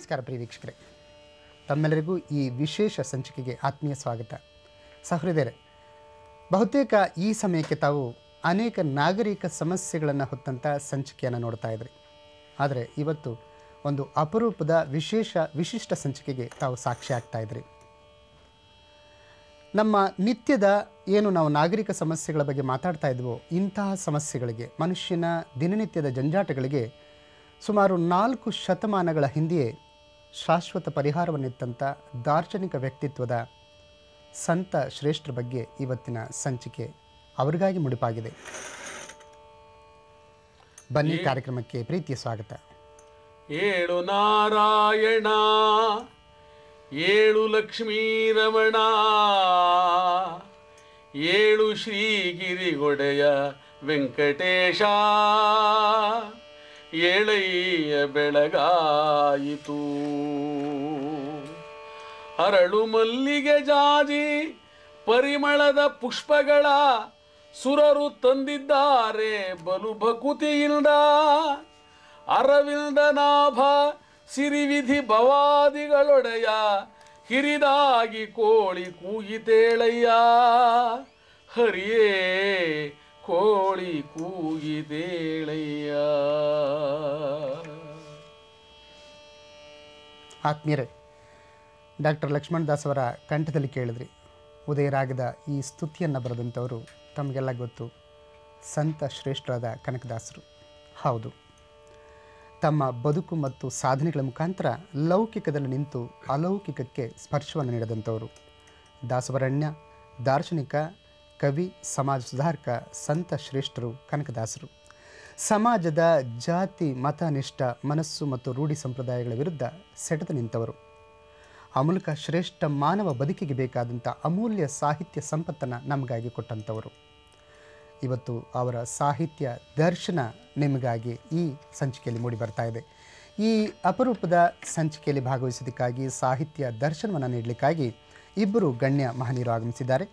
ನಮಸ್ಕಾರ ಪ್ರಿಯ ವೀಕ್ಷಕರೇ ತಮ್ಮೆಲ್ಲರಿಗೂ ಈ ವಿಶೇಷ ಸಂಚಿಕೆಗೆ ಆತ್ಮೀಯ ಸ್ವಾಗತ ಸಹೃದಯರೇ ಬಹುತೇಕ ಈ ಸಮಯಕ್ಕೆ ತಾವು ಅನೇಕ ನಾಗರಿಕ ಸಮಸ್ಯೆಗಳನ್ನು ಹೊತ್ತಂಥ ಸಂಚಿಕೆಯನ್ನು ನೋಡ್ತಾ ಇದ್ರಿ ಆದರೆ ಇವತ್ತು ಒಂದು ಅಪರೂಪದ ವಿಶೇಷ ವಿಶಿಷ್ಟ ಸಂಚಿಕೆಗೆ ತಾವು ಸಾಕ್ಷಿ ಆಗ್ತಾ ಇದ್ರಿ ನಮ್ಮ ನಿತ್ಯದ ಏನು ನಾವು ನಾಗರಿಕ ಸಮಸ್ಯೆಗಳ ಬಗ್ಗೆ ಮಾತಾಡ್ತಾ ಇದ್ವೋ ಇಂತಹ ಸಮಸ್ಯೆಗಳಿಗೆ ಮನುಷ್ಯನ ದಿನನಿತ್ಯದ ಜಂಜಾಟಗಳಿಗೆ ಸುಮಾರು ನಾಲ್ಕು ಶತಮಾನಗಳ ಹಿಂದೆಯೇ ಶಾಶ್ವತ ಪರಿಹಾರವನ್ನಿತ್ತಂಥ ದಾರ್ಶನಿಕ ವ್ಯಕ್ತಿತ್ವದ ಸಂತ ಶ್ರೇಷ್ಠರ ಬಗ್ಗೆ ಇವತ್ತಿನ ಸಂಚಿಕೆ ಅವರಿಗಾಗಿ ಮುಡಿಪಾಗಿದೆ ಬನ್ನಿ ಕಾರ್ಯಕ್ರಮಕ್ಕೆ ಪ್ರೀತಿಯ ಸ್ವಾಗತ ಏಳು ನಾರಾಯಣ ಏಳು ಲಕ್ಷ್ಮೀ ರಮಣ ಏಳು ಶ್ರೀಗಿರಿಗೊಡೆಯ ವೆಂಕಟೇಶ ಏಳಯ್ಯ ಬೆಳಗಾಯಿತು ಅರಳು ಮಲ್ಲಿಗೆ ಜಾಜಿ ಪರಿಮಳದ ಪುಷ್ಪಗಳ ಸುರರು ತಂದಿದ್ದಾರೆ ಬಲು ಭಕುತಿಯಿಂದ ಅರವಿಂದ ನಾಭ ಸಿರಿವಿಧಿ ಭವಾದಿಗಳೊಡೆಯ ಹಿರಿದಾಗಿ ಕೋಳಿ ಕೂಗಿತೇಳಯ್ಯ ಹರಿಯೇ ಕೋಳಿ ಕೂಗಿತೇಳಯ್ಯ ಆತ್ಮೀಯರೇ ಡಾಕ್ಟರ್ ಲಕ್ಷ್ಮಣ್ ದಾಸ್ ಅವರ ಕಂಠದಲ್ಲಿ ಕೇಳಿದ್ರಿ ಉದಯರಾಗದ ಈ ಸ್ತುತಿಯನ್ನು ಬರೆದಂಥವರು ತಮಗೆಲ್ಲ ಗೊತ್ತು ಸಂತ ಶ್ರೇಷ್ಠರಾದ ಕನಕದಾಸರು ಹೌದು ತಮ್ಮ ಬದುಕು ಮತ್ತು ಸಾಧನೆಗಳ ಮುಖಾಂತರ ಲೌಕಿಕದಲ್ಲಿ ನಿಂತು ಅಲೌಕಿಕಕ್ಕೆ ಸ್ಪರ್ಶವನ್ನು ನೀಡಿದಂಥವರು ದಾಸವರಣ್ಯ ದಾರ್ಶನಿಕ ಕವಿ ಸಮಾಜ ಸುಧಾರಕ ಸಂತ ಶ್ರೇಷ್ಠರು ಕನಕದಾಸರು ಸಮಾಜದ ಜಾತಿ ಮತನಿಷ್ಠ ಮನಸ್ಸು ಮತ್ತು ರೂಢಿ ಸಂಪ್ರದಾಯಗಳ ವಿರುದ್ಧ ಸೆಟೆದು ನಿಂತವರು ಆ ಮೂಲಕ ಶ್ರೇಷ್ಠ ಮಾನವ ಬದುಕಿಗೆ ಬೇಕಾದಂಥ ಅಮೂಲ್ಯ ಸಾಹಿತ್ಯ ಸಂಪತ್ತನ್ನು ನಮಗಾಗಿ ಕೊಟ್ಟಂಥವರು ಇವತ್ತು ಅವರ ಸಾಹಿತ್ಯ ದರ್ಶನ ನಿಮಗಾಗಿ ಈ ಸಂಚಿಕೆಯಲ್ಲಿ ಮೂಡಿ ಬರ್ತಾ ಇದೆ ಈ ಅಪರೂಪದ ಸಂಚಿಕೆಯಲ್ಲಿ ಭಾಗವಹಿಸೋದಕ್ಕಾಗಿ ಸಾಹಿತ್ಯ ದರ್ಶನವನ್ನು ನೀಡಲಿಕ್ಕಾಗಿ ಇಬ್ಬರು ಗಣ್ಯ ಮಹನೀಯರು ಆಗಮಿಸಿದ್ದಾರೆ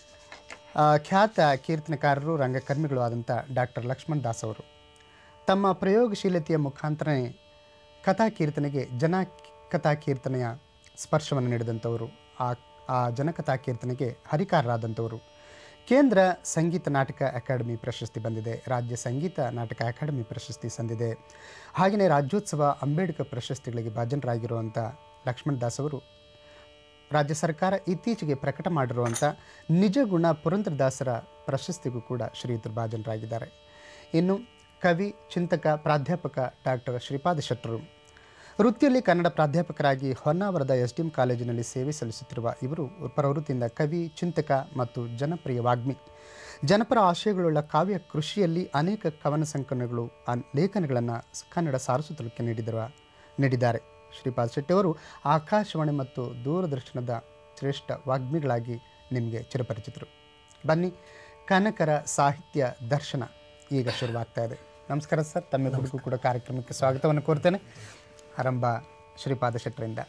ಆ, ಖ್ಯಾತ ಕೀರ್ತನಕಾರರು ರಂಗಕರ್ಮಿಗಳು ಆದಂಥ ಡಾಕ್ಟರ್ ಲಕ್ಷ್ಮಣ್ ದಾಸ್ ಅವರು ತಮ್ಮ ಪ್ರಯೋಗಶೀಲತೆಯ ಮುಖಾಂತರನೇ ಕಥಾ ಕೀರ್ತನೆಗೆ ಜನ ಕಥಾ ಕೀರ್ತನೆಯ ಸ್ಪರ್ಶವನ್ನು ನೀಡಿದಂಥವರು ಆ ಆ ಜನಕಥಾ ಕೀರ್ತನೆಗೆ ಹರಿಕಾರರಾದಂಥವರು ಕೇಂದ್ರ ಸಂಗೀತ ನಾಟಕ ಅಕಾಡೆಮಿ ಪ್ರಶಸ್ತಿ ಬಂದಿದೆ ರಾಜ್ಯ ಸಂಗೀತ ನಾಟಕ ಅಕಾಡೆಮಿ ಪ್ರಶಸ್ತಿ ಸಂದಿದೆ ಹಾಗೆಯೇ ರಾಜ್ಯೋತ್ಸವ ಅಂಬೇಡ್ಕರ್ ಪ್ರಶಸ್ತಿಗಳಿಗೆ ಭಾಜನರಾಗಿರುವಂಥ ಲಕ್ಷ್ಮಣ್ ದಾಸ್ ಅವರು ರಾಜ್ಯ ಸರ್ಕಾರ ಇತ್ತೀಚೆಗೆ ಪ್ರಕಟ ಮಾಡಿರುವಂಥ ನಿಜಗುಣ ಪುರಂದರದಾಸರ ಪ್ರಶಸ್ತಿಗೂ ಕೂಡ ಶ್ರೀಯುತರು ಭಾಜನರಾಗಿದ್ದಾರೆ ಇನ್ನು ಕವಿ ಚಿಂತಕ ಪ್ರಾಧ್ಯಾಪಕ ಡಾಕ್ಟರ್ ಶ್ರೀಪಾದ ಶೆಟ್ಟರು ವೃತ್ತಿಯಲ್ಲಿ ಕನ್ನಡ ಪ್ರಾಧ್ಯಾಪಕರಾಗಿ ಹೊನ್ನಾವರದ ಎಸ್ ಡಿ ಎಂ ಕಾಲೇಜಿನಲ್ಲಿ ಸೇವೆ ಸಲ್ಲಿಸುತ್ತಿರುವ ಇವರು ಪ್ರವೃತ್ತಿಯಿಂದ ಕವಿ ಚಿಂತಕ ಮತ್ತು ಜನಪ್ರಿಯ ವಾಗ್ಮಿ ಜನಪರ ಆಶಯಗಳುಳ್ಳ ಕಾವ್ಯ ಕೃಷಿಯಲ್ಲಿ ಅನೇಕ ಕವನ ಸಂಕಲನಗಳು ಆ ಲೇಖನಗಳನ್ನು ಕನ್ನಡ ಸಾರಸ್ವತಕ್ಕೆ ನೀಡಿದರ ನೀಡಿದ್ದಾರೆ ಶ್ರೀಪಾದ್ ಶೆಟ್ಟಿ ಅವರು ಆಕಾಶವಾಣಿ ಮತ್ತು ದೂರದರ್ಶನದ ಶ್ರೇಷ್ಠ ವಾಗ್ಮಿಗಳಾಗಿ ನಿಮಗೆ ಚಿರಪರಿಚಿತರು ಬನ್ನಿ ಕನಕರ ಸಾಹಿತ್ಯ ದರ್ಶನ ಈಗ ಶುರುವಾಗ್ತಾ ಇದೆ ನಮಸ್ಕಾರ ಸರ್ ತಮ್ಮೆಲ್ಲರಿಗೂ ಕೂಡ ಕಾರ್ಯಕ್ರಮಕ್ಕೆ ಸ್ವಾಗತವನ್ನು ಕೋರ್ತೇನೆ ಆರಂಭ ಶ್ರೀಪಾದ ಶೆಟ್ಟರಿಂದ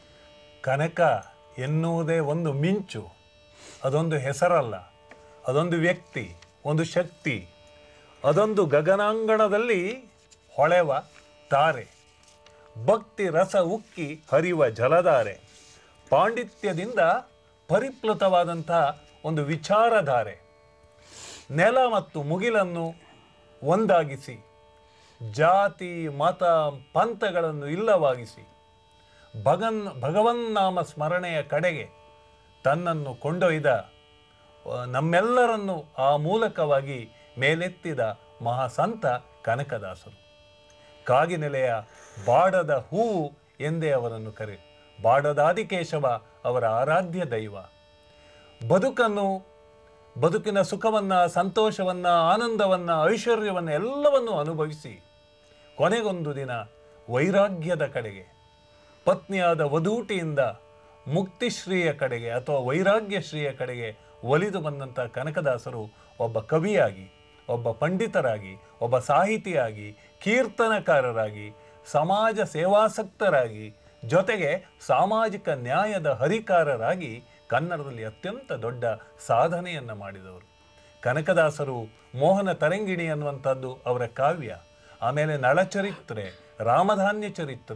ಕನಕ ಎನ್ನುವುದೇ ಒಂದು ಮಿಂಚು ಅದೊಂದು ಹೆಸರಲ್ಲ ಅದೊಂದು ವ್ಯಕ್ತಿ ಒಂದು ಶಕ್ತಿ ಅದೊಂದು ಗಗನಾಂಗಣದಲ್ಲಿ ಹೊಳೆವ ತಾರೆ ಭಕ್ತಿ ರಸ ಉಕ್ಕಿ ಹರಿಯುವ ಜಲಧಾರೆ ಪಾಂಡಿತ್ಯದಿಂದ ಪರಿಪ್ಲುತವಾದಂಥ ಒಂದು ವಿಚಾರಧಾರೆ ನೆಲ ಮತ್ತು ಮುಗಿಲನ್ನು ಒಂದಾಗಿಸಿ ಜಾತಿ ಮತ ಪಂಥಗಳನ್ನು ಇಲ್ಲವಾಗಿಸಿ ಭಗನ್ ಭಗವನ್ನಾಮ ಸ್ಮರಣೆಯ ಕಡೆಗೆ ತನ್ನನ್ನು ಕೊಂಡೊಯ್ದ ಆ, ನಮ್ಮೆಲ್ಲರನ್ನು ಆ ಮೂಲಕವಾಗಿ ಮೇಲೆತ್ತಿದ ಮಹಾಸಂತ ಕನಕದಾಸರು ಕಾಗಿನೆಲೆಯ ಬಾಡದ ಹೂವು ಎಂದೇ ಅವರನ್ನು ಕರೆ ಬಾಡದಾದಿಕೇಶವ ಅವರ ಆರಾಧ್ಯ ದೈವ ಬದುಕನ್ನು ಬದುಕಿನ ಸುಖವನ್ನ ಸಂತೋಷವನ್ನ ಆನಂದವನ್ನ ಐಶ್ವರ್ಯವನ್ನ ಎಲ್ಲವನ್ನು ಅನುಭವಿಸಿ ಕೊನೆಗೊಂದು ದಿನ ವೈರಾಗ್ಯದ ಕಡೆಗೆ ಪತ್ನಿಯಾದ ವಧೂಟಿಯಿಂದ ಮುಕ್ತಿಶ್ರೀಯ ಕಡೆಗೆ ಅಥವಾ ವೈರಾಗ್ಯಶ್ರೀಯ ಕಡೆಗೆ ಒಲಿದು ಬಂದಂಥ ಕನಕದಾಸರು ಒಬ್ಬ ಕವಿಯಾಗಿ ಒಬ್ಬ ಪಂಡಿತರಾಗಿ ಒಬ್ಬ ಸಾಹಿತಿಯಾಗಿ ಕೀರ್ತನಕಾರರಾಗಿ ಸಮಾಜ ಸೇವಾಸಕ್ತರಾಗಿ ಜೊತೆಗೆ ಸಾಮಾಜಿಕ ನ್ಯಾಯದ ಹರಿಕಾರರಾಗಿ ಕನ್ನಡದಲ್ಲಿ ಅತ್ಯಂತ ದೊಡ್ಡ ಸಾಧನೆಯನ್ನು ಮಾಡಿದವರು ಕನಕದಾಸರು ಮೋಹನ ತರಂಗಿಣಿ ಅನ್ನುವಂಥದ್ದು ಅವರ ಕಾವ್ಯ ಆಮೇಲೆ ನಳಚರಿತ್ರೆ ರಾಮಧಾನ್ಯ ಚರಿತ್ರೆ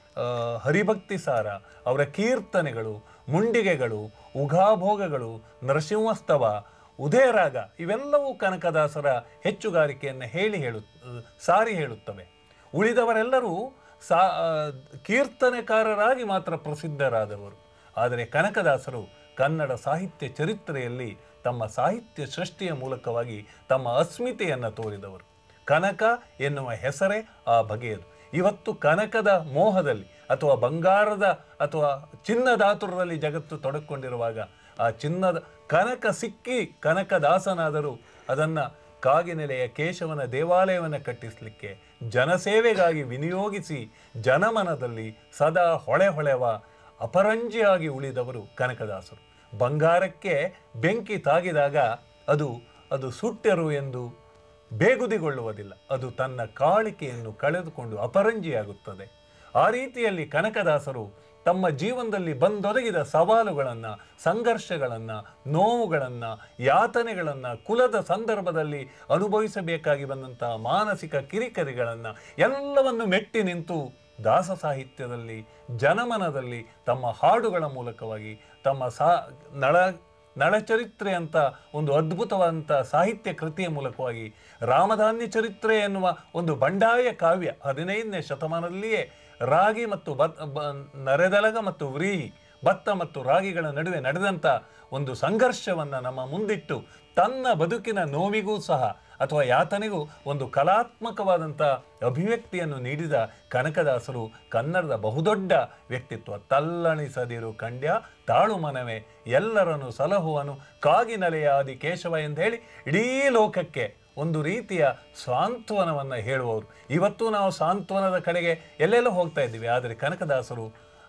ಆ, ಹರಿಭಕ್ತಿ ಸಾರ ಅವರ ಕೀರ್ತನೆಗಳು ಮುಂಡಿಗೆಗಳು ಉಘಾಭೋಗಗಳು ನರಸಿಂಹಸ್ತವ ಉದಯರಾಗ ಇವೆಲ್ಲವೂ ಕನಕದಾಸರ ಹೆಚ್ಚುಗಾರಿಕೆಯನ್ನು ಹೇಳಿ ಹೇಳು ಸಾರಿ ಹೇಳುತ್ತವೆ ಉಳಿದವರೆಲ್ಲರೂ ಸಾ ಆ, ಕೀರ್ತನೆಕಾರರಾಗಿ ಮಾತ್ರ ಪ್ರಸಿದ್ಧರಾದವರು ಆದರೆ ಕನಕದಾಸರು ಕನ್ನಡ ಸಾಹಿತ್ಯ ಚರಿತ್ರೆಯಲ್ಲಿ ತಮ್ಮ ಸಾಹಿತ್ಯ ಸೃಷ್ಟಿಯ ಮೂಲಕವಾಗಿ ತಮ್ಮ ಅಸ್ಮಿತೆಯನ್ನು ತೋರಿದವರು ಕನಕ ಎನ್ನುವ ಹೆಸರೇ ಆ ಬಗೆಯದು ಇವತ್ತು ಕನಕದ ಮೋಹದಲ್ಲಿ ಅಥವಾ ಬಂಗಾರದ ಅಥವಾ ಚಿನ್ನದಾತುರದಲ್ಲಿ ಜಗತ್ತು ತೊಡಕೊಂಡಿರುವಾಗ ಆ ಚಿನ್ನದ ಕನಕ ಸಿಕ್ಕಿ ಕನಕದಾಸನಾದರೂ ಅದನ್ನು ಕಾಗಿನೆಲೆಯ ಕೇಶವನ ದೇವಾಲಯವನ್ನು ಕಟ್ಟಿಸಲಿಕ್ಕೆ ಜನಸೇವೆಗಾಗಿ ವಿನಿಯೋಗಿಸಿ ಜನಮನದಲ್ಲಿ ಸದಾ ಹೊಳೆ ಹೊಳೆವ ಅಪರಂಜಿಯಾಗಿ ಉಳಿದವರು ಕನಕದಾಸರು ಬಂಗಾರಕ್ಕೆ ಬೆಂಕಿ ತಾಗಿದಾಗ ಅದು ಅದು ಸುಟ್ಟೆರು ಎಂದು ಬೇಗುದಿಗೊಳ್ಳುವುದಿಲ್ಲ ಅದು ತನ್ನ ಕಾಳಿಕೆಯನ್ನು ಕಳೆದುಕೊಂಡು ಅಪರಂಜಿಯಾಗುತ್ತದೆ ಆ ರೀತಿಯಲ್ಲಿ ಕನಕದಾಸರು ತಮ್ಮ ಜೀವನದಲ್ಲಿ ಬಂದೊದಗಿದ ಸವಾಲುಗಳನ್ನು ಸಂಘರ್ಷಗಳನ್ನು ನೋವುಗಳನ್ನು ಯಾತನೆಗಳನ್ನು ಕುಲದ ಸಂದರ್ಭದಲ್ಲಿ ಅನುಭವಿಸಬೇಕಾಗಿ ಬಂದಂತಹ ಮಾನಸಿಕ ಕಿರಿಕರಿಗಳನ್ನು ಎಲ್ಲವನ್ನು ಮೆಟ್ಟಿ ನಿಂತು ದಾಸ ಸಾಹಿತ್ಯದಲ್ಲಿ ಜನಮನದಲ್ಲಿ ತಮ್ಮ ಹಾಡುಗಳ ಮೂಲಕವಾಗಿ ತಮ್ಮ ಸಾ ನಳ ನಳಚರಿತ್ರೆ ಅಂತ ಒಂದು ಅದ್ಭುತವಾದಂಥ ಸಾಹಿತ್ಯ ಕೃತಿಯ ಮೂಲಕವಾಗಿ ರಾಮಧಾನ್ಯ ಚರಿತ್ರೆ ಎನ್ನುವ ಒಂದು ಬಂಡಾಯ ಕಾವ್ಯ ಹದಿನೈದನೇ ಶತಮಾನದಲ್ಲಿಯೇ ರಾಗಿ ಮತ್ತು ಬತ್ ಬ ನರೆದಲಗ ಮತ್ತು ವ್ರೀಹಿ ಭತ್ತ ಮತ್ತು ರಾಗಿಗಳ ನಡುವೆ ನಡೆದಂಥ ಒಂದು ಸಂಘರ್ಷವನ್ನು ನಮ್ಮ ಮುಂದಿಟ್ಟು ತನ್ನ ಬದುಕಿನ ನೋವಿಗೂ ಸಹ ಅಥವಾ ಯಾತನೆಗೂ ಒಂದು ಕಲಾತ್ಮಕವಾದಂಥ ಅಭಿವ್ಯಕ್ತಿಯನ್ನು ನೀಡಿದ ಕನಕದಾಸರು ಕನ್ನಡದ ಬಹುದೊಡ್ಡ ವ್ಯಕ್ತಿತ್ವ ತಲ್ಲಣಿಸದಿರು ಕಂಡ್ಯ ತಾಳು ಮನವೇ ಎಲ್ಲರನ್ನು ಸಲಹುವನು ಕಾಗಿನಲೆಯಾದಿ ಕೇಶವ ಎಂದು ಹೇಳಿ ಇಡೀ ಲೋಕಕ್ಕೆ ಒಂದು ರೀತಿಯ ಸಾಂತ್ವನವನ್ನು ಹೇಳುವವರು ಇವತ್ತು ನಾವು ಸಾಂತ್ವನದ ಕಡೆಗೆ ಎಲ್ಲೆಲ್ಲೋ ಹೋಗ್ತಾ ಇದ್ದೀವಿ ಆದರೆ ಕನಕದಾಸರು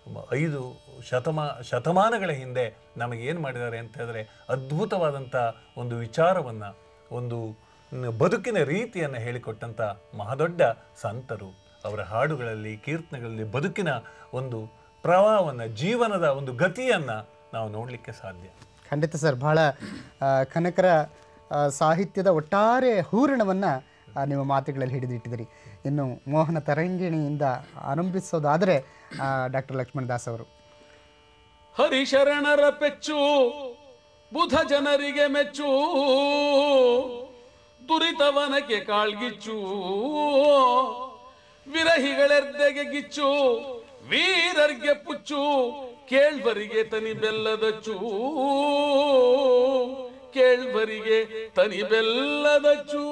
ಐದು ಶತಮಾ ಶತಮಾನಗಳ ಹಿಂದೆ ನಮಗೆ ಏನು ಮಾಡಿದ್ದಾರೆ ಅಂತ ಹೇಳಿದ್ರೆ ಅದ್ಭುತವಾದಂಥ ಒಂದು ವಿಚಾರವನ್ನು ಒಂದು ನ- ಬದುಕಿನ ರೀತಿಯನ್ನು ಹೇಳಿಕೊಟ್ಟಂಥ ಮಹಾದೊಡ್ಡ ಸಂತರು ಅವರ ಹಾಡುಗಳಲ್ಲಿ ಕೀರ್ತನೆಗಳಲ್ಲಿ ಬದುಕಿನ ಒಂದು ಪ್ರವಾಹವನ್ನು ಜೀವನದ ಒಂದು ಗತಿಯನ್ನು ನಾವು ನೋಡಲಿಕ್ಕೆ ಸಾಧ್ಯ ಖಂಡಿತ ಸರ್ ಬಹಳ ಆ, ಕನಕರ ಆ, ಸಾಹಿತ್ಯದ ಒಟ್ಟಾರೆ ಹೂರಣವನ್ನು ನೀವು ಮಾತುಗಳಲ್ಲಿ ಹಿಡಿದಿಟ್ಟಿದ್ದೀರಿ ಇನ್ನು ಮೋಹನ ತರಂಗಿಣಿಯಿಂದ ಆರಂಭಿಸೋದಾದರೆ ಡಾಕ್ಟರ್ ಲಕ್ಷ್ಮಣ ದಾಸ್ ಅವರು ಹರಿಶರಣರ ಪೆಚ್ಚು ಬುಧ ಜನರಿಗೆ ಮೆಚ್ಚು ದುರಿತವನಕ್ಕೆ ಕಾಳ್ಗಿಚ್ಚು ವಿರಹಿಗಳೆರ್ದೆಗೆ ಗಿಚ್ಚು ವೀರರ್ಗೆ ಪುಚ್ಚು ಕೇಳ್ವರಿಗೆ ತನಿ ಬೆಲ್ಲದಚ್ಚು ಕೇಳ್ವರಿಗೆ ತನಿ ಬೆಲ್ಲದಚ್ಚು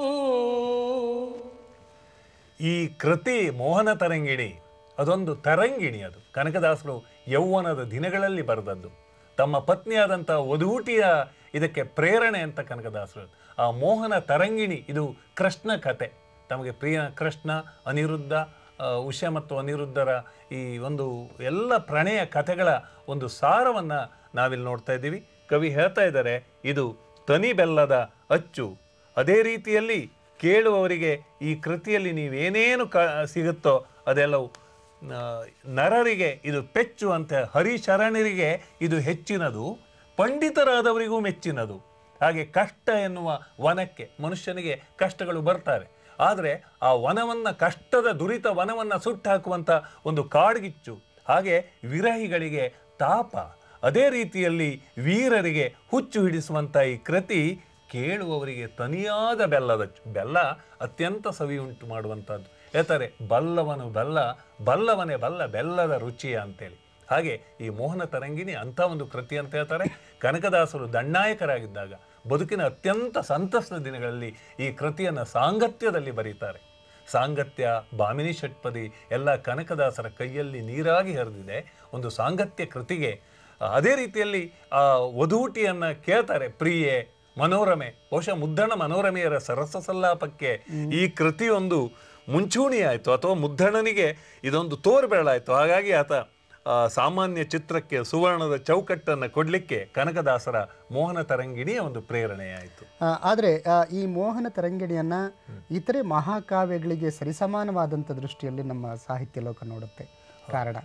ಈ ಕೃತಿ ಮೋಹನ ತರಂಗಿಣಿ ಅದೊಂದು ತರಂಗಿಣಿ ಅದು ಕನಕದಾಸರು ಯೌವನದ ದಿನಗಳಲ್ಲಿ ಬರೆದದ್ದು ತಮ್ಮ ಪತ್ನಿಯಾದಂಥ ವಧೂಟಿಯ ಇದಕ್ಕೆ ಪ್ರೇರಣೆ ಅಂತ ಕನಕದಾಸರು ಆ ಮೋಹನ ತರಂಗಿಣಿ ಇದು ಕೃಷ್ಣ ಕತೆ ತಮಗೆ ಪ್ರಿಯ ಕೃಷ್ಣ ಅನಿರುದ್ಧ ಆ, ಉಷ ಮತ್ತು ಅನಿರುದ್ಧರ ಈ ಒಂದು ಎಲ್ಲ ಪ್ರಣಯ ಕಥೆಗಳ ಒಂದು ಸಾರವನ್ನು ನಾವಿಲ್ಲಿ ನೋಡ್ತಾ ಇದ್ದೀವಿ ಕವಿ ಹೇಳ್ತಾ ಇದ್ದಾರೆ ಇದು ತನಿ ಬೆಲ್ಲದ ಅಚ್ಚು ಅದೇ ರೀತಿಯಲ್ಲಿ ಕೇಳುವವರಿಗೆ ಈ ಕೃತಿಯಲ್ಲಿ ನೀವೇನೇನು ಕ ಸಿಗುತ್ತೋ ಅದೆಲ್ಲವೂ ಆ, ನರರಿಗೆ ಇದು ಪೆಚ್ಚು ಅಂತ ಹರಿಶರಣರಿಗೆ ಇದು ಹೆಚ್ಚಿನದು ಪಂಡಿತರಾದವರಿಗೂ ಮೆಚ್ಚಿನದು ಹಾಗೆ ಕಷ್ಟ ಎನ್ನುವ ವನಕ್ಕೆ ಮನುಷ್ಯನಿಗೆ ಕಷ್ಟಗಳು ಬರ್ತಾರೆ ಆದರೆ ಆ ವನವನ್ನು ಕಷ್ಟದ ದುರಿತ ವನವನ್ನು ಸುಟ್ಟಾಕುವಂಥ ಒಂದು ಕಾಡ್ಗಿಚ್ಚು ಹಾಗೆ ವಿರಹಿಗಳಿಗೆ ತಾಪ ಅದೇ ರೀತಿಯಲ್ಲಿ ವೀರರಿಗೆ ಹುಚ್ಚು ಹಿಡಿಸುವಂಥ ಈ ಕೃತಿ ಕೇಳುವವರಿಗೆ ತನಿಯಾದ ಬೆಲ್ಲದ ಚು- ಬೆಲ್ಲ ಅತ್ಯಂತ ಸವಿ ಉಂಟು ಮಾಡುವಂಥದ್ದು ಹೇಳ್ತಾರೆ ಬಲ್ಲವನು ಬೆಲ್ಲ ಬಲ್ಲವನೇ ಬಲ್ಲ ಬೆಲ್ಲದ ರುಚಿಯ ಅಂತೇಳಿ ಹಾಗೆ ಈ ಮೋಹನ ತರಂಗಿಣಿ ಅಂಥ ಒಂದು ಕೃತಿ ಅಂತ ಹೇಳ್ತಾರೆ ಕನಕದಾಸರು ದಂಡಾಯಕರಾಗಿದ್ದಾಗ ಬದುಕಿನ ಅತ್ಯಂತ ಸಂತಸದ ದಿನಗಳಲ್ಲಿ ಈ ಕೃತಿಯನ್ನು ಸಾಂಗತ್ಯದಲ್ಲಿ ಬರೀತಾರೆ ಸಾಂಗತ್ಯ ಬಾಮಿನಿ ಷಟ್ಪದಿ ಎಲ್ಲ ಕನಕದಾಸರ ಕೈಯಲ್ಲಿ ನೀರಾಗಿ ಹರಿದಿದೆ ಒಂದು ಸಾಂಗತ್ಯ ಕೃತಿಗೆ ಆ, ಅದೇ ರೀತಿಯಲ್ಲಿ ಆ ವಧೂಟಿಯನ್ನು ಕೇಳ್ತಾರೆ ಪ್ರಿಯೆ ಮನೋರಮೆ ಬಹುಶಃ ಮುದ್ದಣ ಮನೋರಮೆಯರ ಸರಸ ಸಲ್ಲಾಪಕ್ಕೆ ಈ ಕೃತಿಯೊಂದು ಮುಂಚೂಣಿ ಆಯಿತು ಅಥವಾ ಮುದ್ದಣನಿಗೆ ಇದೊಂದು ತೋರ್ಬೆರಳಾಯಿತು ಹಾಗಾಗಿ ಆತ ಆ, ಸಾಮಾನ್ಯ ಚಿತ್ರಕ್ಕೆ ಸುವರ್ಣದ ಚೌಕಟ್ಟನ್ನು ಕೊಡಲಿಕ್ಕೆ ಕನಕದಾಸರ ಮೋಹನ ತರಂಗಿಣಿಯ ಒಂದು ಪ್ರೇರಣೆಯಾಯಿತು ಆದರೆ ಈ ಮೋಹನ ತರಂಗಿಣಿಯನ್ನು ಇತರೆ ಮಹಾಕಾವ್ಯಗಳಿಗೆ ಸರಿಸಮಾನವಾದಂಥ ದೃಷ್ಟಿಯಲ್ಲಿ ನಮ್ಮ ಸಾಹಿತ್ಯ ಲೋಕ ನೋಡುತ್ತೆ ಕಾರಣ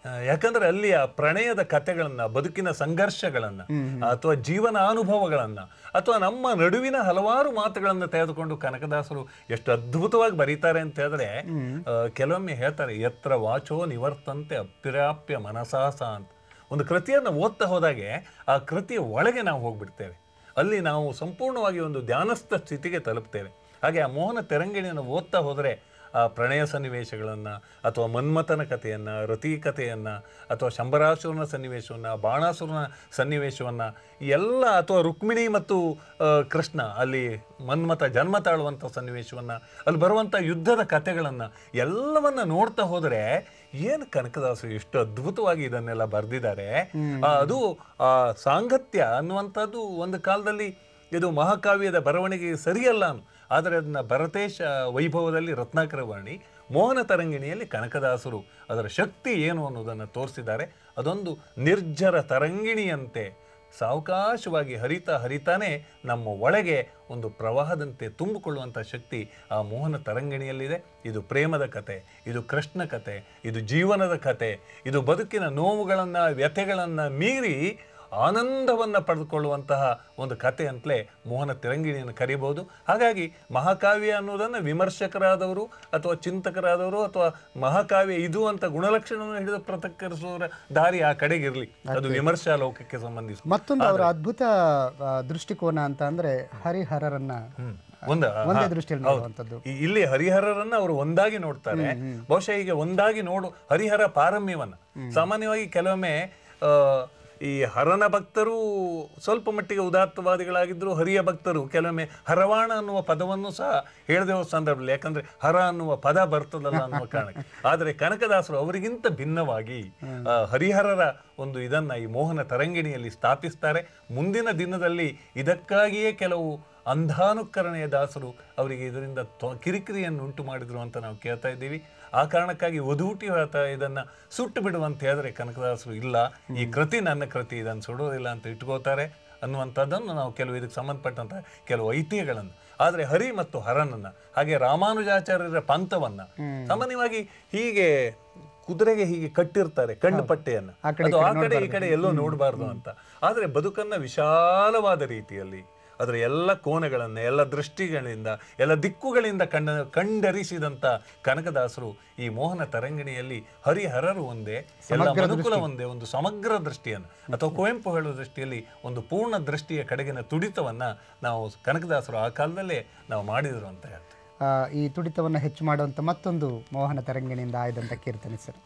ಆ, ಯಾಕಂದ್ರೆ ಅಲ್ಲಿ ಆ ಪ್ರಣಯದ ಕಥೆಗಳನ್ನ ಬದುಕಿನ ಸಂಘರ್ಷಗಳನ್ನ ಅಥವಾ ಜೀವನ ಅನುಭವಗಳನ್ನ ಅಥವಾ ನಮ್ಮ ನಡುವಿನ ಹಲವಾರು ಮಾತುಗಳನ್ನ ತೆಗೆದುಕೊಂಡು ಕನಕದಾಸರು ಎಷ್ಟು ಅದ್ಭುತವಾಗಿ ಬರೀತಾರೆ ಅಂತ ಹೇಳಿದ್ರೆ ಆ, ಕೆಲವೊಮ್ಮೆ ಹೇಳ್ತಾರೆ ಎತ್ರ ವಾಚೋ ನಿವರ್ತಂತೆ ಅಪ್ರಾಪ್ಯ ಮನಸಾಸ ಅಂತ ಒಂದು ಕೃತಿಯನ್ನು ಓದ್ತಾ ಹೋದಾಗೆ ಆ ಕೃತಿಯ ಒಳಗೆ ನಾವು ಹೋಗ್ಬಿಡ್ತೇವೆ ಅಲ್ಲಿ ನಾವು ಸಂಪೂರ್ಣವಾಗಿ ಒಂದು ಧ್ಯಾನಸ್ಥ ಸ್ಥಿತಿಗೆ ತಲುಪ್ತೇವೆ ಹಾಗೆ ಆ ಮೋಹನ ತೆರಂಗಿಣಿಯನ್ನು ಓದ್ತಾ ಹೋದರೆ ಆ ಪ್ರಣಯ ಸನ್ನಿವೇಶಗಳನ್ನು ಅಥವಾ ಮನ್ಮಥನ ಕಥೆಯನ್ನು ರತಿ ಕಥೆಯನ್ನು ಅಥವಾ ಶಂಬರಾಸುರನ ಸನ್ನಿವೇಶವನ್ನು ಬಾಣಾಸುರನ ಸನ್ನಿವೇಶವನ್ನು ಎಲ್ಲ ಅಥವಾ ರುಕ್ಮಿಣಿ ಮತ್ತು ಆ, ಕೃಷ್ಣ ಅಲ್ಲಿ ಮನ್ಮಥ ಜನ್ಮ ತಾಳುವಂಥ ಸನ್ನಿವೇಶವನ್ನು ಅಲ್ಲಿ ಬರುವಂಥ ಯುದ್ಧದ ಕಥೆಗಳನ್ನು ಎಲ್ಲವನ್ನ ನೋಡ್ತಾ ಹೋದರೆ ಏನು ಕನಕದಾಸರು ಎಷ್ಟು ಅದ್ಭುತವಾಗಿ ಇದನ್ನೆಲ್ಲ ಬರೆದಿದ್ದಾರೆ ಅದು ಆ ಸಾಂಗತ್ಯ ಅನ್ನುವಂಥದ್ದು ಒಂದು ಕಾಲದಲ್ಲಿ ಇದು ಮಹಾಕಾವ್ಯದ ಬರವಣಿಗೆ ಸರಿಯಲ್ಲ ಅನ್ನು ಆದರೆ ಅದನ್ನ ಭರತೇಶ ವೈಭವದಲ್ಲಿ ರತ್ನಾಕರ ವರ್ಣಿ ಮೋಹನ ತರಂಗಿಣಿಯಲ್ಲಿ ಕನಕದಾಸರು ಅದರ ಶಕ್ತಿ ಏನು ಅನ್ನೋದನ್ನು ತೋರಿಸಿದ್ದಾರೆ ಅದೊಂದು ನಿರ್ಜರ ತರಂಗಿಣಿಯಂತೆ ಸಾವಕಾಶವಾಗಿ ಹರಿತಾ ಹರಿತಾನೆ ನಮ್ಮ ಒಳಗೆ ಒಂದು ಪ್ರವಾಹದಂತೆ ತುಂಬಿಕೊಳ್ಳುವಂಥ ಶಕ್ತಿ ಆ ಮೋಹನ ತರಂಗಿಣಿಯಲ್ಲಿದೆ ಇದು ಪ್ರೇಮದ ಕತೆ ಇದು ಕೃಷ್ಣ ಕತೆ ಇದು ಜೀವನದ ಕತೆ ಇದು ಬದುಕಿನ ನೋವುಗಳನ್ನು ವ್ಯಥೆಗಳನ್ನು ಮೀರಿ ಆನಂದವನ್ನು ಪಡೆದುಕೊಳ್ಳುವಂತಹ ಒಂದು ಕತೆ ಅಂತಲೇ ಮೋಹನ ತಿರಂಗಿಣಿಯನ್ನು ಕರೀಬಹುದು ಹಾಗಾಗಿ ಮಹಾಕಾವ್ಯ ಅನ್ನೋದನ್ನು ವಿಮರ್ಶಕರಾದವರು ಅಥವಾ ಚಿಂತಕರಾದವರು ಅಥವಾ ಮಹಾಕಾವ್ಯ ಇದು ಅಂತ ಗುಣಲಕ್ಷಣವನ್ನು ಹಿಡಿದು ಪ್ರತಕ್ಕರಿಸುವವರ ದಾರಿ ಆ ಕಡೆಗಿರಲಿ ಅದು ವಿಮರ್ಶಾ ಲೋಕಕ್ಕೆ ಸಂಬಂಧಿಸಿ ಮತ್ತೊಂದು ಅವರ ಅದ್ಭುತ ಆ, ದೃಷ್ಟಿಕೋನ ಅಂತ ಅಂದ್ರೆ ಹರಿಹರರನ್ನ ಒಂದು ಒಂದೇ ಹಾ, ದೃಷ್ಟಿಯಲ್ಲಿ ಹೌದು. ನೋಡುವಂಥದ್ದು ಈ- ಇಲ್ಲಿ ಹರಿಹರರನ್ನ ಅವರು ಒಂದಾಗಿ ನೋಡ್ತಾರೆ ಬಹುಶಃ ಈಗ ಒಂದಾಗಿ ನೋಡು ಹರಿಹರ ಪಾರಮ್ಯವನ್ನ ಸಾಮಾನ್ಯವಾಗಿ ಕೆಲವೊಮ್ಮೆ ಆ, ಈ ಹರನ ಭಕ್ತರು ಸ್ವಲ್ಪ ಮಟ್ಟಿಗೆ ಉದಾತ್ತವಾದಿಗಳಾಗಿದ್ರು ಹರಿಯ ಭಕ್ತರು ಕೆಲವೊಮ್ಮೆ ಹರವಾಣ ಅನ್ನುವ ಪದವನ್ನು ಸಹ ಹೇಳದೆ ಹೋದ ಸಂದರ್ಭದಲ್ಲಿ ಯಾಕಂದ್ರೆ ಹರ ಅನ್ನುವ ಪದ ಬರ್ತದಲ್ಲ ಅನ್ನುವ ಕಾರಣಕ್ಕೆ ಆದರೆ ಕನಕದಾಸರು ಅವರಿಗಿಂತ ಭಿನ್ನವಾಗಿ ಆ, ಹರಿಹರರ ಒಂದು ಇದನ್ನ ಈ ಮೋಹನ ತರಂಗಿಣಿಯಲ್ಲಿ ಸ್ಥಾಪಿಸ್ತಾರೆ ಮುಂದಿನ ದಿನದಲ್ಲಿ ಇದಕ್ಕಾಗಿಯೇ ಕೆಲವು ಅಂಧಾನುಕರಣೆಯ ದಾಸರು ಅವರಿಗೆ ಇದರಿಂದ ತೊ- ಕಿರಿಕಿರಿಯನ್ನು ಉಂಟು ಮಾಡಿದ್ರು ಅಂತ ನಾವು ಕೇಳ್ತಾ ಇದ್ದೀವಿ ಆ ಕಾರಣಕ್ಕಾಗಿ ಒದೂಟಿ ಆತ ಇದನ್ನ ಸುಟ್ಟು ಬಿಡುವಂತ ಹೇಳಿದ್ರೆ ಕನಕದಾಸರು ಇಲ್ಲ ಈ ಕೃತಿ ನನ್ನ ಕೃತಿ ಇದನ್ನು ಸುಡೋದಿಲ್ಲ ಅಂತ ಇಟ್ಕೋತಾರೆ ಅನ್ನುವಂಥದ್ದನ್ನು ನಾವು ಕೆಲವು ಇದಕ್ಕೆ ಸಂಬಂಧಪಟ್ಟಂತ ಕೆಲವು ಐತಿಹ್ಯಗಳನ್ನು ಆದರೆ ಹರಿ ಮತ್ತು ಹರನನ್ನ ಹಾಗೆ ರಾಮಾನುಜಾಚಾರ್ಯರ ಪಂಥವನ್ನ ಸಾಮಾನ್ಯವಾಗಿ ಹೀಗೆ ಕುದುರೆಗೆ ಹೀಗೆ ಕಟ್ಟಿರ್ತಾರೆ ಕಣ್ಣು ಪಟ್ಟೆಯನ್ನ ಆ ಕಡೆ ಅದು ಆ ಕಡೆ ಈ ಕಡೆ ಎಲ್ಲೋ ನೋಡಬಾರ್ದು ಅಂತ ಆದರೆ ಬದುಕನ್ನ ವಿಶಾಲವಾದ ರೀತಿಯಲ್ಲಿ ಅದರ ಎಲ್ಲ ಕೋಣೆಗಳನ್ನ ಎಲ್ಲ ದೃಷ್ಟಿಗಳಿಂದ ಎಲ್ಲ ದಿಕ್ಕುಗಳಿಂದ ಕಂಡ ಕಂಡರಿಸಿದಂತ ಕನಕದಾಸರು ಈ ಮೋಹನ ತರಂಗಿಣಿಯಲ್ಲಿ ಹರಿಹರರು ಒಂದೇ ಎಲ್ಲ ಮನುಕುಲ ಒಂದೇ ಒಂದು ಸಮಗ್ರ ದೃಷ್ಟಿಯನ್ನು ಅಥವಾ ಕುವೆಂಪು ಹೇಳುವ ದೃಷ್ಟಿಯಲ್ಲಿ ಒಂದು ಪೂರ್ಣ ದೃಷ್ಟಿಯ ಕಡೆಗಿನ ತುಡಿತವನ್ನ ನಾವು ಕನಕದಾಸರು ಆ ಕಾಲದಲ್ಲೇ ನಾವು ಮಾಡಿದರು ಅಂತ ಹೇಳ್ತಾರೆ ಆ, ಈ ತುಡಿತವನ್ನು ಹೆಚ್ಚು ಮಾಡುವಂತ ಮತ್ತೊಂದು ಮೋಹನ ತರಂಗಿಣಿಯಿಂದ ಆಯ್ದಂತ ಕೀರ್ತನೆ ಸರ್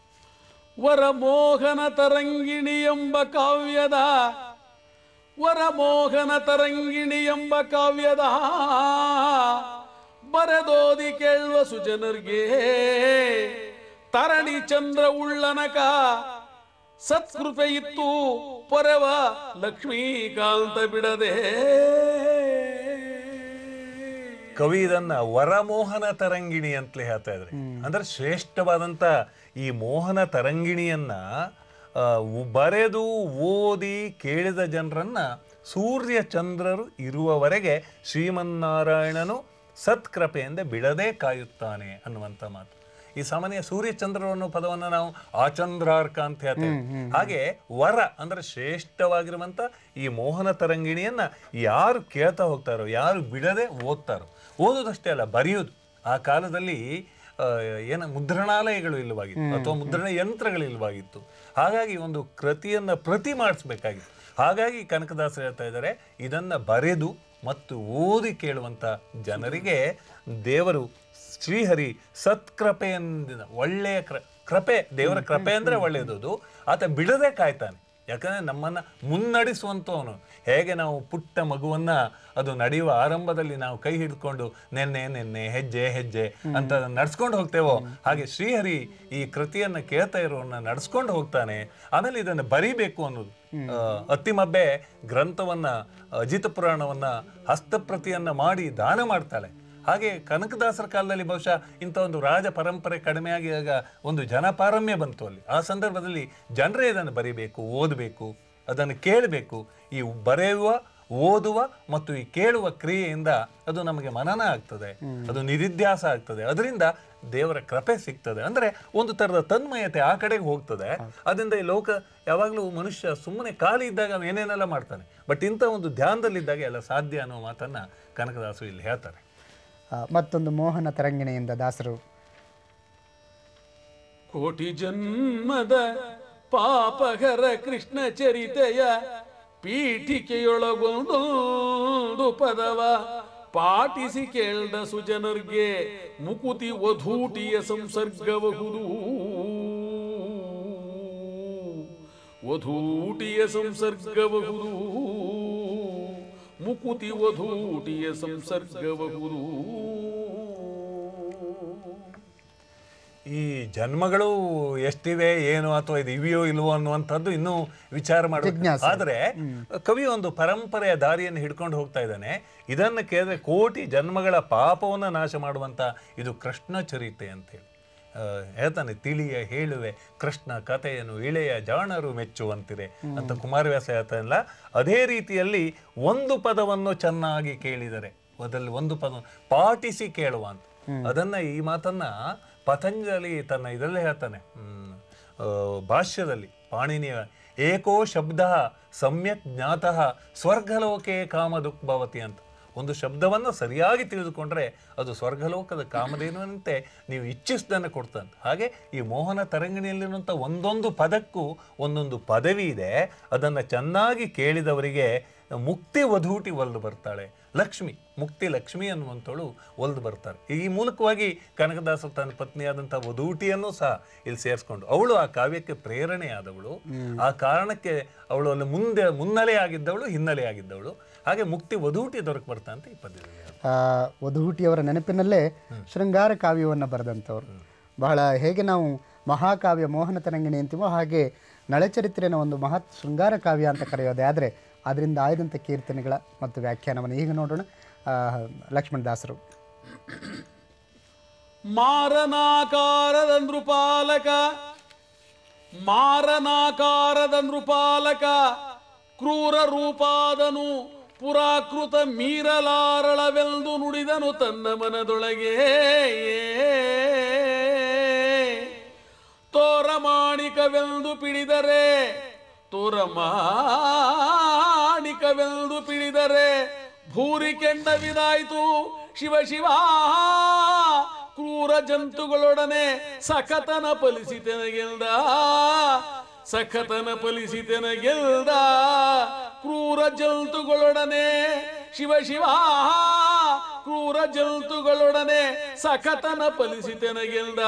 ವರಮೋಹನ ತರಂಗಿಣಿ ಎಂಬ ಕಾವ್ಯದ ವರಮೋಹನ ತರಂಗಿಣಿ ಎಂಬ ಕಾವ್ಯದ ಬರೆದೋದಿ ಕೇಳುವ ಸುಜನರಿಗೆ ತರಣಿ ಚಂದ್ರ ಉಳ್ಳನಕ ಸತ್ಕೃಪೆ ಇತ್ತು ಪೊರೆವ ಲಕ್ಷ್ಮೀಕಾಂತ ಬಿಡದೆ ಕವಿ ಇದನ್ನ ವರಮೋಹನ ತರಂಗಿಣಿ ಅಂತಲೇ ಹೇಳ್ತಾ ಇದ್ರೆ ಅಂದ್ರೆ ಶ್ರೇಷ್ಠವಾದಂತ ಈ ಮೋಹನ ತರಂಗಿಣಿಯನ್ನ ಆ, ಉ- ಬರೆದು ಓದಿ ಕೇಳಿದ ಜನರನ್ನ ಸೂರ್ಯ ಚಂದ್ರರು ಇರುವವರೆಗೆ ಶ್ರೀಮನ್ನಾರಾಯಣನು ಸತ್ಕೃಪೆಯಿಂದ ಬಿಡದೆ ಕಾಯುತ್ತಾನೆ ಅನ್ನುವಂಥ ಮಾತು ಈ ಸಾಮಾನ್ಯ ಸೂರ್ಯ ಚಂದ್ರರು ಅನ್ನೋ ಪದವನ್ನು ನಾವು ಆಚಂದ್ರಾರ್ಕ ಅಂತ ಹೇಳ್ತೇವೆ ಹಾಗೆ ವರ ಅಂದ್ರೆ ಶ್ರೇಷ್ಠವಾಗಿರುವಂತ ಈ ಮೋಹನ ತರಂಗಿಣಿಯನ್ನ ಯಾರು ಕೇಳ್ತಾ ಹೋಗ್ತಾರೋ ಯಾರು ಬಿಡದೆ ಓದ್ತಾರೋ ಓದೋದಷ್ಟೇ ಅಲ್ಲ ಬರೆಯೋದು ಆ ಕಾಲದಲ್ಲಿ ಆ, ಏನ ಮುದ್ರಣಾಲಯಗಳು ಇಲ್ಲವಾಗಿತ್ತು ಅಥವಾ ಮುದ್ರಣ ಯಂತ್ರಗಳು ಇಲ್ಲವಾಗಿತ್ತು ಹಾಗಾಗಿ ಒಂದು ಕೃತಿಯನ್ನ ಪ್ರತಿ ಮಾಡಿಸ್ಬೇಕಾಗಿತ್ತು ಹಾಗಾಗಿ ಕನಕದಾಸರು ಹೇಳ್ತಾ ಇದ್ದಾರೆ ಇದನ್ನ ಬರೆದು ಮತ್ತು ಓದಿ ಕೇಳುವಂತ ಜನರಿಗೆ ದೇವರು ಶ್ರೀಹರಿ ಸತ್ಕೃಪೆಯಿಂದ ಒಳ್ಳೆಯ ಕ್ರ ಕೃಪೆ ದೇವರ ಕೃಪೆ ಅಂದ್ರೆ ಒಳ್ಳೆಯದು ಅದು. ಆತ ಬಿಡದೆ ಕಾಯ್ತಾನೆ ಯಾಕಂದ್ರೆ ನಮ್ಮನ್ನ ಮುನ್ನಡೆಸುವಂತವನು ಹೇಗೆ ನಾವು ಪುಟ್ಟ ಮಗುವನ್ನ ಅದು ನಡೆಯುವ ಆರಂಭದಲ್ಲಿ ನಾವು ಕೈ ಹಿಡ್ಕೊಂಡು ನೆನ್ನೆ ನೆನ್ನೆ ಹೆಜ್ಜೆ ಹೆಜ್ಜೆ ಅಂತ ನಡ್ಸ್ಕೊಂಡು ಹೋಗ್ತೇವೋ ಹಾಗೆ ಶ್ರೀಹರಿ ಈ ಕೃತಿಯನ್ನ ಕೇಳ್ತಾ ಇರೋನ್ನ ನಡ್ಸ್ಕೊಂಡು ಹೋಗ್ತಾನೆ ಆಮೇಲೆ ಇದನ್ನು ಬರಿಬೇಕು ಅನ್ನೋದು ಆ, ಅತ್ತಿಮಬ್ಬೆ ಗ್ರಂಥವನ್ನ ಅಜಿತ ಪುರಾಣವನ್ನ ಹಸ್ತಪ್ರತಿಯನ್ನ ಮಾಡಿ ದಾನ ಮಾಡ್ತಾಳೆ ಹಾಗೆ ಕನಕದಾಸರ ಕಾಲದಲ್ಲಿ ಬಹುಶಃ ಇಂಥ ಒಂದು ರಾಜ ಪರಂಪರೆ ಕಡಿಮೆಯಾಗಿ ಆಗ ಒಂದು ಜನಪಾರಮ್ಯ ಬಂತು ಅಲ್ಲಿ ಆ ಸಂದರ್ಭದಲ್ಲಿ ಜನರೇ ಇದನ್ನು ಬರಿಬೇಕು ಓದಬೇಕು ಅದನ್ನು ಕೇಳಬೇಕು ಈ ಬರೆಯುವ ಓದುವ ಮತ್ತು ಈ ಕೇಳುವ ಕ್ರಿಯೆಯಿಂದ ಅದು ನಮಗೆ ಮನನ ಆಗ್ತದೆ ಅದು ನಿಧಿಧ್ಯಾಸ ಆಗ್ತದೆ ಅದರಿಂದ ದೇವರ ಕೃಪೆ ಸಿಗ್ತದೆ ಅಂದ್ರೆ ಒಂದು ತರದ ತನ್ಮಯತೆ ಆ ಕಡೆಗೆ ಹೋಗ್ತದೆ ಅದರಿಂದ ಈ ಲೋಕ ಯಾವಾಗಲೂ ಮನುಷ್ಯ ಸುಮ್ಮನೆ ಖಾಲಿ ಇದ್ದಾಗ ಅವ ಏನೇನೆಲ್ಲ ಮಾಡ್ತಾನೆ ಬಟ್ ಇಂಥ ಒಂದು ಧ್ಯಾನದಲ್ಲಿದ್ದಾಗ ಎಲ್ಲ ಸಾಧ್ಯ ಅನ್ನೋ ಮಾತನ್ನ ಕನಕದಾಸರು ಇಲ್ಲಿ ಹೇಳ್ತಾರೆ ಆ, ಮತ್ತೊಂದು ಮೋಹನ ತರಂಗಿಣಿಯಿಂದ ದಾಸರು ಕೋಟಿ ಜನ್ಮದ ಪಾಪಹರ ಕೃಷ್ಣ ಚರಿತೆಯ ಪೀಠಿಕೆಯೊಳಗೊಂದೊಂದು ಪದವ ಪಾಟಿಸಿ ಕೇಳ್ದ ಸುಜನರ್ಗೆ ಮುಕುತಿ ವಧೂಟಿಯ ಸಂಸರ್ಗಬಹುದು ವಧೂಟಿಯ ಸಂಸರ್ಗಬಹುದು ಮುಕುತಿ ವಧೂಟಿಯ ಸಂಸರ್ಗಬಹುದು ಈ ಜನ್ಮಗಳು ಎಷ್ಟಿವೆ ಏನು ಅಥವಾ ಇದು ಇವೆಯೋ ಇಲ್ವೋ ಅನ್ನುವಂಥದ್ದು ಇನ್ನೂ ವಿಚಾರ ಮಾಡಬೇಕು ಜಿಜ್ಞಾಸೆ. ಆದರೆ ಕವಿ ಒಂದು ಪರಂಪರೆಯ ದಾರಿಯನ್ನು ಹಿಡ್ಕೊಂಡು ಹೋಗ್ತಾ ಇದ್ದಾನೆ ಇದನ್ನು ಕೇಳಿದ್ರೆ ಕೋಟಿ ಜನ್ಮಗಳ ಪಾಪವನ್ನು ನಾಶ ಮಾಡುವಂತ ಇದು ಕೃಷ್ಣ ಚರಿತೆ ಅಂತೇಳಿ ಆ, ಹೇಳ್ತಾನೆ ತಿಳಿಯ ಹೇಳುವೆ ಕೃಷ್ಣ ಕಥೆಯನ್ನು ಇಳೆಯ ಜಾಣರು ಮೆಚ್ಚುವಂತಿದೆ ಅಂತ ಕುಮಾರವ್ಯಾಸ ಹೇಳ್ತಾನಲ್ಲ ಅದೇ ರೀತಿಯಲ್ಲಿ ಒಂದು ಪದವನ್ನು ಚೆನ್ನಾಗಿ ಕೇಳಿದರೆ ಅದರಲ್ಲಿ ಒಂದು ಪದ ಪಾಟಿಸಿ ಕೇಳುವ ಅಂತ ಅದನ್ನ ಈ ಮಾತನ್ನ ಪತಂಜಲಿ ತನ್ನ ಇದರಲ್ಲಿ ಹೇಳ್ತಾನೆ ಹ್ಮ್, ಆ, ಭಾಷ್ಯದಲ್ಲಿ ಪಾಣಿನಿಯ ಏಕೋ ಶಬ್ದ ಸಮ್ಯಕ್ ಜ್ಞಾತಃ ಸ್ವರ್ಗಲೋಕೆ ಕಾಮದುಕ್ಭವತಿ ಅಂತ ಒಂದು ಶಬ್ದವನ್ನು ಸರಿಯಾಗಿ ತಿಳಿದುಕೊಂಡ್ರೆ ಅದು ಸ್ವರ್ಗಲೋಕದ ಕಾಮಧೇನುವಂತೆ ನೀವು ಇಚ್ಛಿಸಿದನ್ನು ಕೊಡ್ತಂತೆ ಹಾಗೆ ಈ ಮೋಹನ ತರಂಗಿಣಿಯಲ್ಲಿರುವಂಥ ಒಂದೊಂದು ಪದಕ್ಕೂ ಒಂದೊಂದು ಪದವಿ ಇದೆ ಅದನ್ನು ಚೆನ್ನಾಗಿ ಕೇಳಿದವರಿಗೆ ಮುಕ್ತಿ ವಧೂಟಿ ಒಲ್ದು ಬರ್ತಾಳೆ ಲಕ್ಷ್ಮಿ ಮುಕ್ತಿ ಲಕ್ಷ್ಮಿ ಅನ್ನುವಂಥವಳು ಒಲ್ದು ಬರ್ತಾರೆ ಈ ಮೂಲಕವಾಗಿ ಕನಕದಾಸರು ತನ್ನ ಪತ್ನಿಯಾದಂಥ ವಧೂಟಿಯನ್ನು ಸಹ ಇಲ್ಲಿ ಸೇರಿಸ್ಕೊಂಡು ಅವಳು ಆ ಕಾವ್ಯಕ್ಕೆ ಪ್ರೇರಣೆಯಾದವಳು ಆ ಕಾರಣಕ್ಕೆ ಅವಳು ಅಲ್ಲಿ ಮುಂದೆ ಮುನ್ನೆಲೆ ಆಗಿದ್ದವಳು ಹಿನ್ನೆಲೆ ಆಗಿದ್ದವಳು ಹಾಗೆ ಮುಕ್ತಿ ವಧೂಟಿ ದೊರಕ ಬರ್ತಾ ಅಂತ ಈ ಪದ್ಯದಲ್ಲಿ ಹೇಳ್ತಾರೆ. ಆ, ವಧುಹುಟಿಯವರ ನೆನಪಿನಲ್ಲೇ ಶೃಂಗಾರ ಕಾವ್ಯವನ್ನು ಬರೆದಂಥವ್ರು ಬಹಳ ಹೇಗೆ ನಾವು ಮಹಾಕಾವ್ಯ ಮೋಹನ ತರಂಗಿಣಿ ಅಂತೀವೋ ಹಾಗೆ ನಳಚರಿತ್ರೆನ ಒಂದು ಮಹತ್ ಶೃಂಗಾರ ಕಾವ್ಯ ಅಂತ ಕರೆಯೋದೇ ಆದರೆ ಅದರಿಂದ ಆಯ್ದಂಥ ಕೀರ್ತನೆಗಳ ಮತ್ತು ವ್ಯಾಖ್ಯಾನವನ್ನು ಈಗ ನೋಡೋಣ ಆ, ಲಕ್ಷ್ಮಣ ದಾಸರು ಮಾರನಾಕಾರದ ನೃಪಾಲಕ ಮಾರನಾಕಾರದ ನೃಪಾಲಕ ಕ್ರೂರ ರೂಪಾದನು ಪುರಾಕೃತ ಮೀರಲಾರಳವೆಂದು ನುಡಿದನು ತನ್ನ ಮನದೊಳಗೆ ತೋರಮಾಣಿಕವೆಂದು ಪಿಡಿದರೆ ತೋರಮಾಣಿಕವೆಂದು ಪಿಡಿದರೆ ಭೂರಿ ಕೆಂಡವಿದಾಯ್ತು ಶಿವ ಶಿವ ಕ್ರೂರ ಜಂತುಗಳೊಡನೆ ಸಖತನ ಫಲಿಸಿತೆನಗೆಲ್ದ ಸಖತನ ಫಲಿಸಿತೆನಗೆಲ್ದ ಕ್ರೂರ ಜಂತುಗಳೊಡನೆ ಶಿವ ಶಿವ ಕ್ರೂರ ಜಂತುಗಳೊಡನೆ ಸಖತನ ಫಲಿಸಿತೆನಗೆಲ್ದ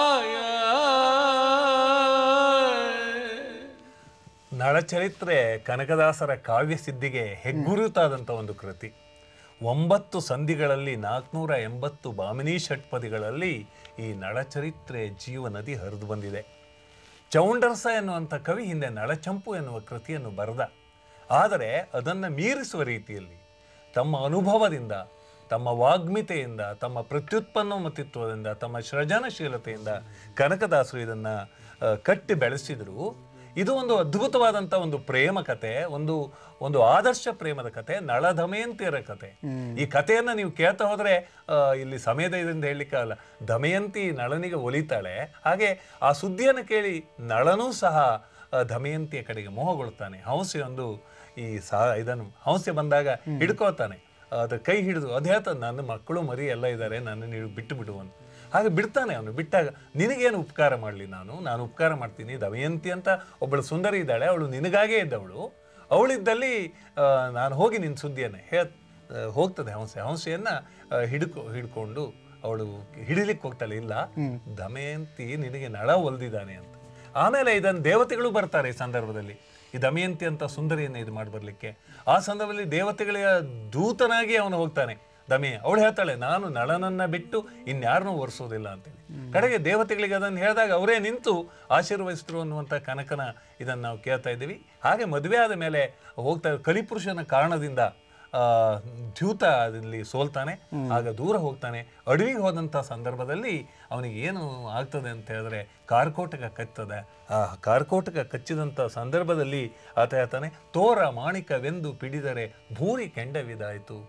ನಳಚರಿತ್ರೆ ಕನಕದಾಸರ ಕಾವ್ಯ ಸಿದ್ಧಿಗೆ ಹೆಗ್ಗುರುತಾದಂಥ ಒಂದು ಕೃತಿ ಒಂಬತ್ತು ಸಂಧಿಗಳಲ್ಲಿ ನಾಲ್ಕುನೂರ ಎಂಬತ್ತು ಬಾಮಿನಿ ಷಟ್ಪದಿಗಳಲ್ಲಿ ಈ ನಳಚರಿತ್ರೆ ಜೀವನದಿ ಹರಿದು ಬಂದಿದೆ ಚೌಂಡರಸ ಎನ್ನುವಂಥ ಕವಿ ಹಿಂದೆ ನಳಚಂಪು ಎನ್ನುವ ಕೃತಿಯನ್ನು ಬರೆದ ಆದರೆ ಅದನ್ನು ಮೀರಿಸುವ ರೀತಿಯಲ್ಲಿ ತಮ್ಮ ಅನುಭವದಿಂದ ತಮ್ಮ ವಾಗ್ಮಿತೆಯಿಂದ ತಮ್ಮ ಪ್ರತ್ಯುತ್ಪನ್ನಮತಿತ್ವದಿಂದ ತಮ್ಮ ಸೃಜನಶೀಲತೆಯಿಂದ ಕನಕದಾಸರು ಇದನ್ನು ಕಟ್ಟಿ ಬೆಳೆಸಿದರು ಇದು ಒಂದು ಅದ್ಭುತವಾದಂಥ ಒಂದು ಪ್ರೇಮ ಕತೆ ಒಂದು ಒಂದು ಆದರ್ಶ ಪ್ರೇಮದ ಕತೆ ನಳ ದಮಯಂತಿಯರ ಕತೆ ಈ ಕಥೆಯನ್ನ ನೀವು ಕೇಳ್ತಾ ಹೋದ್ರೆ ಆ, ಇಲ್ಲಿ ಸಮಯದ ಇದರಿಂದ ಹೇಳಲಿಕ್ಕಾಗಲ್ಲ ದಮಯಂತಿ ನಳನಿಗೆ ಒಲಿತಾಳೆ ಹಾಗೆ ಆ ಸುದ್ದಿಯನ್ನು ಕೇಳಿ ನಳನೂ ಸಹ ಆ, ದಮಯಂತಿಯ ಕಡೆಗೆ ಮೋಹಗೊಳ್ತಾನೆ ಹಂಸೆ ಒಂದು ಈ ಸಾ ಇದನ್ನು ಹಂಸೆ ಬಂದಾಗ ಹಿಡ್ಕೋತಾನೆ ಅದ್ರ ಕೈ ಹಿಡಿದು ಅದು ಹೇಳ್ತಾನೆ ನನ್ನ ಮಕ್ಕಳು ಮರಿ ಎಲ್ಲ ಇದ್ದಾರೆ ನನ್ನನ್ನು ನೀವು ಬಿಟ್ಟು ಬಿಡು ಅಂತ ಹಾಗೆ ಬಿಡ್ತಾನೆ ಅವನು ಬಿಟ್ಟಾಗ ನಿನಗೇನು ಉಪಕಾರ ಮಾಡಲಿ ನಾನು ನಾನು ಉಪಕಾರ ಮಾಡ್ತೀನಿ ದಮಯಂತಿ ಅಂತ ಒಬ್ಬಳು ಸುಂದರಿ ಇದ್ದಾಳೆ ಅವಳು ನಿನಗಾಗೇ ಇದ್ದವಳು ಅವಳಿದ್ದಲ್ಲಿ ಆ, ನಾನು ಹೋಗಿ ನಿನ್ನ ಸುದ್ದಿಯನ್ನು ಹೇ ಆ, ಹೋಗ್ತದೆ ಹಂಸೆ ಹಂಸೆಯನ್ನು ಹಿಡ್ಕೊ ಹಿಡ್ಕೊಂಡು ಅವಳು ಹಿಡಿಲಿಕ್ಕೆ ಹೋಗ್ತಾಳೆ ಇಲ್ಲ ದಮಯಂತಿ ನಿನಗೆ ನಳ ಒಲ್ದಿದ್ದಾನೆ ಅಂತ ಆಮೇಲೆ ಇದನ್ನು ದೇವತೆಗಳು ಬರ್ತಾರೆ ಈ ಸಂದರ್ಭದಲ್ಲಿ ಈ ದಮಯಂತಿ ಅಂತ ಸುಂದರಿಯನ್ನು ಇದು ಮಾಡಿ ಬರ್ಲಿಕ್ಕೆ ಆ ಸಂದರ್ಭದಲ್ಲಿ ದೇವತೆಗಳ ದೂತನಾಗಿ ಅವನು ಹೋಗ್ತಾನೆ ದಮೆ ಅವಳು ಹೇಳ್ತಾಳೆ ನಾನು ನಳನನ್ನ ಬಿಟ್ಟು ಇನ್ಯಾರನ್ನೂ ಒರೆಸೋದಿಲ್ಲ ಅಂತೇಳಿ ಕಡೆಗೆ ದೇವತೆಗಳಿಗೆ ಅದನ್ನು ಹೇಳಿದಾಗ ಅವರೇ ನಿಂತು ಆಶೀರ್ವದಿಸಿದ್ರು ಅನ್ನುವಂಥ ಕನಕನ ಇದನ್ನು ನಾವು ಕೇಳ್ತಾ ಇದ್ದೀವಿ ಹಾಗೆ ಮದುವೆ ಆದ ಮೇಲೆ ಹೋಗ್ತಾ ಕಲಿಪುರುಷನ ಕಾರಣದಿಂದ ಆ, ದ್ಯೂತ ಅದಲ್ಲಿ ಸೋಲ್ತಾನೆ ಆಗ ದೂರ ಹೋಗ್ತಾನೆ ಅಡವಿಗೆ ಹೋದಂಥ ಸಂದರ್ಭದಲ್ಲಿ ಅವನಿಗೆ ಏನು ಆಗ್ತದೆ ಅಂತ ಹೇಳಿದ್ರೆ ಕಾರ್ಕೋಟಕ ಕಚ್ಚದೆ ಆ ಕಾರ್ಕೋಟಕ ಕಚ್ಚಿದಂಥ ಸಂದರ್ಭದಲ್ಲಿ ಆತ ಹೇಳ್ತಾನೆ ತೋರ ಮಾಣಿಕವೆಂದು ಪಿಡಿದರೆ ಭೂರಿ ಕೆಂಡವಿದಾಯಿತು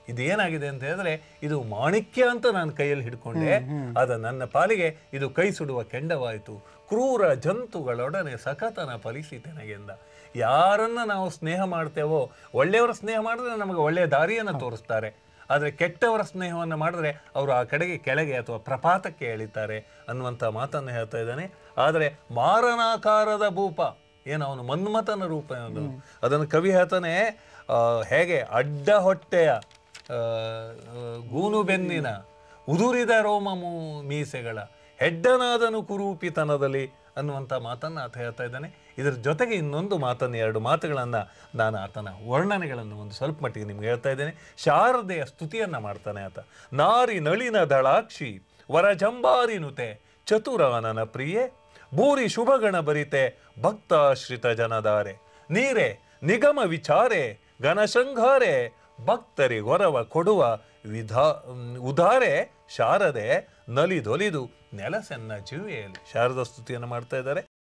ಇದೇನಾಗಿದೆ ಅಂತ ಹೇಳಿದ್ರೆ ಇದು ಮಾಣಿಕ್ಯ ಅಂತ ನಾನು ಕೈಯಲ್ಲಿ ಹಿಡ್ಕೊಂಡೆ ಆದ ನನ್ನ ಪಾಲಿಗೆ ಇದು ಕೈ ಸುಡುವ ಕೆಂಡವಾಯಿತು ಕ್ರೂರ ಜಂತುಗಳೊಡನೆ ಸಖತನ ಫಲಿಸಿತೆನಗೆಂದ ಯಾರನ್ನ ನಾವು ಸ್ನೇಹ ಮಾಡ್ತೇವೋ ಒಳ್ಳೆಯವರ ಸ್ನೇಹ ಮಾಡಿದ್ರೆ ನಮಗೆ ಒಳ್ಳೆಯ ದಾರಿಯನ್ನು ತೋರಿಸ್ತಾರೆ ಆದರೆ ಕೆಟ್ಟವರ ಸ್ನೇಹವನ್ನು ಮಾಡಿದ್ರೆ ಅವರು ಆ ಕಡೆಗೆ ಕೆಳಗೆ ಅಥವಾ ಪ್ರಪಾತಕ್ಕೆ ಎಳಿತಾರೆ ಅನ್ನುವಂಥ ಮಾತನ್ನು ಹೇಳ್ತಾ ಇದ್ದಾನೆ ಆದರೆ ಮಾರನಾಕಾರದ ಭೂಪ ಏನು ಅವನು ಮನ್ಮಥನ ರೂಪ ಅವನು ಅದನ್ನು ಕವಿ ಹೇಳ್ತಾನೆ ಆ, ಹೇಗೆ ಅಡ್ಡ ಹೊಟ್ಟೆಯ ಆ, ಆ, ಗೂನು ಬೆನ್ನಿನ ಉದುರಿದ ರೋಮ ಮೂ- ಮೀಸೆಗಳ ಹೆಡ್ಡನಾದನು ಕುರೂಪಿತನದಲ್ಲಿ ಅನ್ನುವಂಥ ಮಾತನ್ನು ಆತ ಹೇಳ್ತಾ ಇದ್ದಾನೆ ಇದರ ಜೊತೆಗೆ ಇನ್ನೊಂದು ಮಾತನ್ನು ಎರಡು ಮಾತುಗಳನ್ನು ನಾನು ಆತನ ವರ್ಣನೆಗಳನ್ನು ಒಂದು ಸ್ವಲ್ಪ ಮಟ್ಟಿಗೆ ನಿಮ್ಗೆ ಹೇಳ್ತಾ ಇದ್ದೇನೆ ಶಾರದೆಯ ಸ್ತುತಿಯನ್ನು ಮಾಡ್ತಾನೆ ಆತ ನಾರಿ ನಳಿನ ದಳಾಕ್ಷಿ ವರಜಂಬಾರಿ ನುತೆ ಚತುರಾನನ ಪ್ರಿಯೆ ಭೂರಿ ಶುಭಗಣ ಬರಿತೆ ಭಕ್ತಾಶ್ರಿತ ಜನದಾರೆ ನೀರೆ ನಿಗಮ ವಿಚಾರೆ ಘನಶೃಂಗಾರೆ ಭಕ್ತರಿಗೊರವ ಕೊಡುವ ವಿಧಾ ಉದಾರೆ ಶಾರದೆ ನಲಿದೊಲಿದು ನೆಲಸೆನ್ನ ಜೀವಿಯಲ್ಲಿ ಶಾರದಾ ಸ್ತುತಿಯನ್ನು ಮಾಡ್ತಾ ಇದ್ದಾರೆ